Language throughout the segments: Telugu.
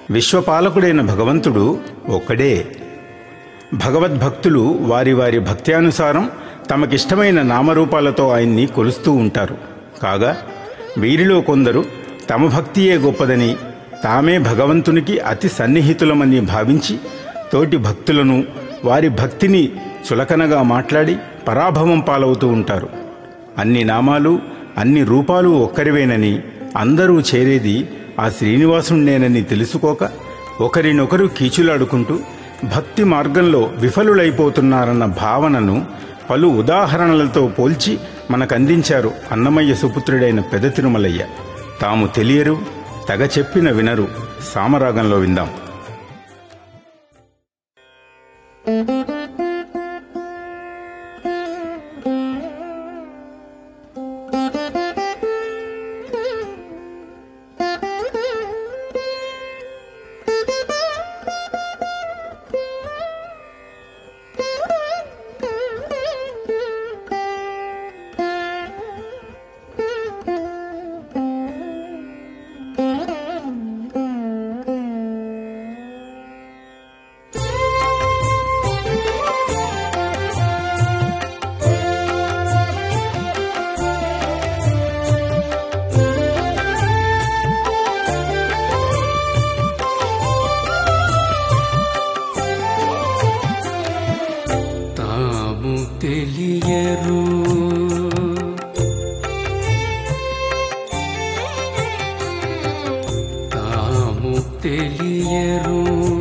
విశ్వపాలకుడైన భగవంతుడు ఒక్కడే భగవద్భక్తులు వారి వారి భక్త్యానుసారం తమకిష్టమైన నామరూపాలతో ఆయన్ని కొలుస్తూ ఉంటారు కాగా వీరిలో కొందరు తమ భక్తియే గొప్పదని తామే భగవంతునికి అతి సన్నిహితులమని భావించి తోటి భక్తులను వారి భక్తిని చులకనగా మాట్లాడి పరాభవం పాలవుతూ ఉంటారు అన్ని నామాలు అన్ని రూపాలు ఒక్కరివేనని అందరూ చేరేది ఆ శ్రీనివాసుణ్ణేనని తెలుసుకోక ఒకరినొకరు కీచులాడుకుంటూ భక్తి మార్గంలో విఫలులైపోతున్నారన్న భావనను పలు ఉదాహరణలతో పోల్చి మనకందించారు అన్నమయ్య సుపుత్రుడైన పెద తిరుమలయ్య తాము తెలియరు తెగ చెప్పిన వినరు సామరాగంలో విందాం తాము తెలియరు తాము తెలియరు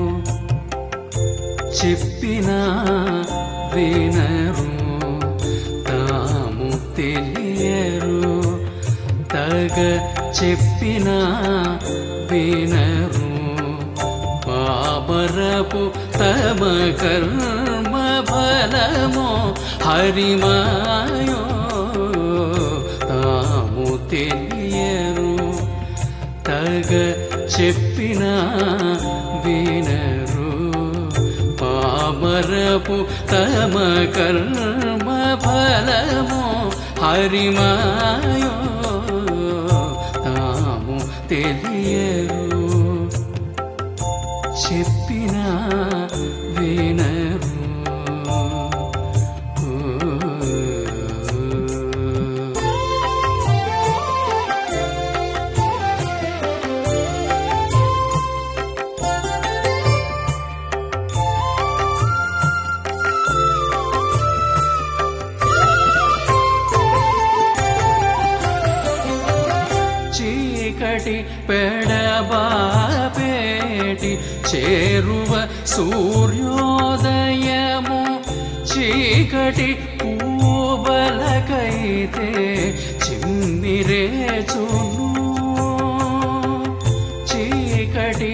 చెప్పిన వినరు తాము తెలియరు తగ చెప్పిన వినరు పాపరపు తమ కర్మ ఫలమో హరిమాయో తాము తెలియరు తగ చెప్పిన వినరు పామరపు తమ కర్మ ఫలమో హరిమాయో తాము తెలియరు చెప్పిన వినరు చీకటి పెడబాపేటి చేరువ సూర్యోదయము చీకటి పూబలకైతే చిమ్మిరేచును చీకటి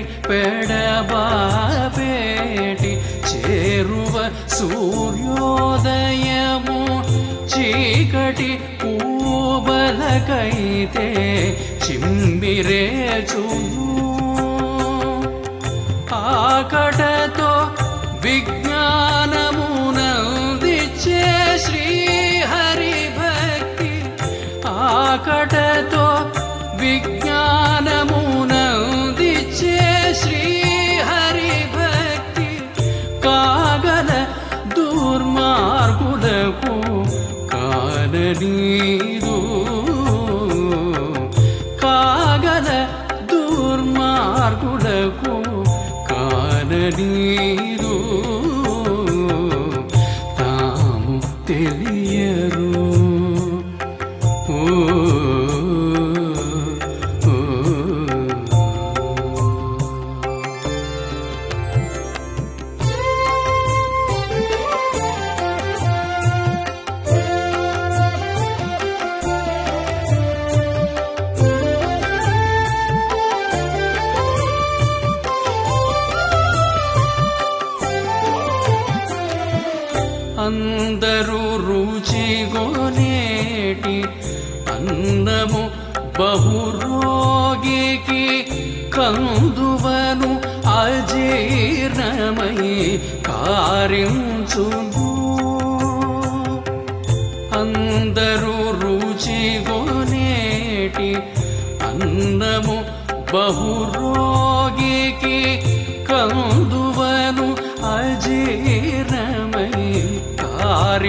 పెడబాపేటి చేరువ సూర్యోదయము చీకటి పూబలకైతే చిమ్మిరేచును ఆకటతో విజ్ఞానమునందిచ్చే శ్రీహరి భక్తి ఆకటతో విజ్ఞానమునందిచ్చే శ్రీహరి భక్తి కాగల దుర్మార్గులకు కాననీదు కాగల దుర్మార్గులకు కాననీదు తాము తెలియరు ఓ, ఓ, అందరూ రుచిగొనేటి అందము బహురోగికి కందువను అజీర్ణమై కారించును అందరూ రుచిగొనేటి అందము బహురోగికి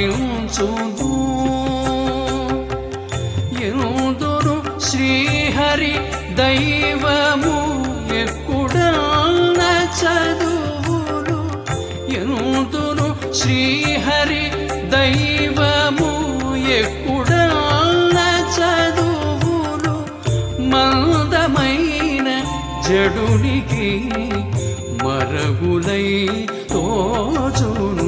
స్మరించును ఎందురు శ్రీహరి దైవము ఎక్కుడన్న చదువులు ఎందురు శ్రీహరి దైవము ఎక్కుడన్న చదువులు మందమైన జడునికి మరగులై తోచును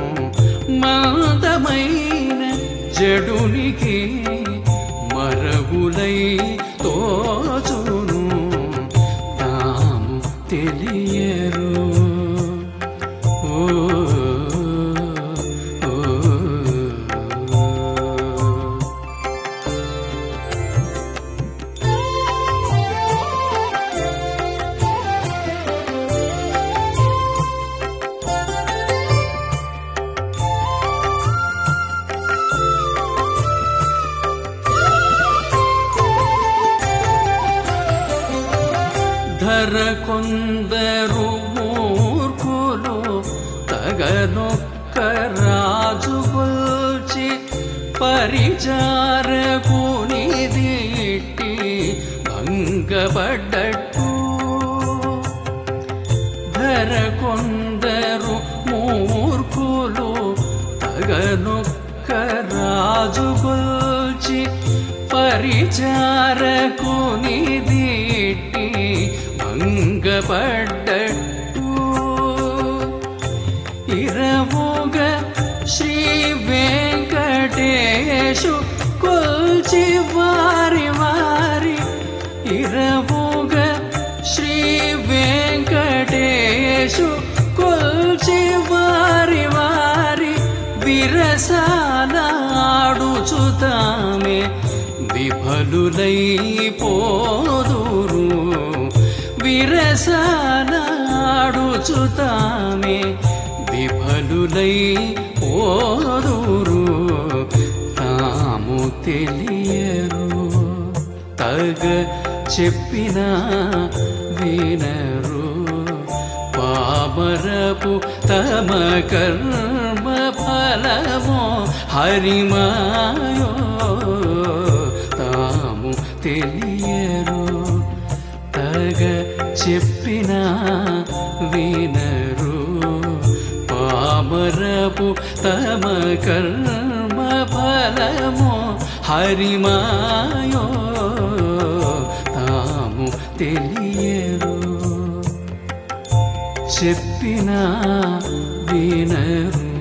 మందమైన జడునికి మరగులై తోచును తాము తెలియరు ఓ, ఓ, ఓ. ధర కొందరు మూర్ఖులు తగనొక్క రాజు కొల్చి పరిచారకుని దిట్టి భంగపడ్డట్టు ధర కొందరు మూర్ఖులు తగనొక్క రాజు కొల్చి పరిచారకుని దిట్టి భంగపడ్డట్టు ఇరవుగ శ్రీ వెంకటేశు కొల్చి వారి వారి ఇరవుగ శ్రీ వెంకటేశు కొల్చి వారి వారి విరసాలాడుచుతామే విఫలులై పోదురు విరసాలాడుచుతామే విఫలులై పోదురు తాము తెలియరు తగ చెప్పిన వినరు పామరపు తమ కర్మ ఫలమో హరిమాయో తాము తెలియరు తగ చెప్పిన వినరు పామరపు తమ కర్మ ఫలమో హరిమాయో తాము తెలియరు చెప్పిన వినరు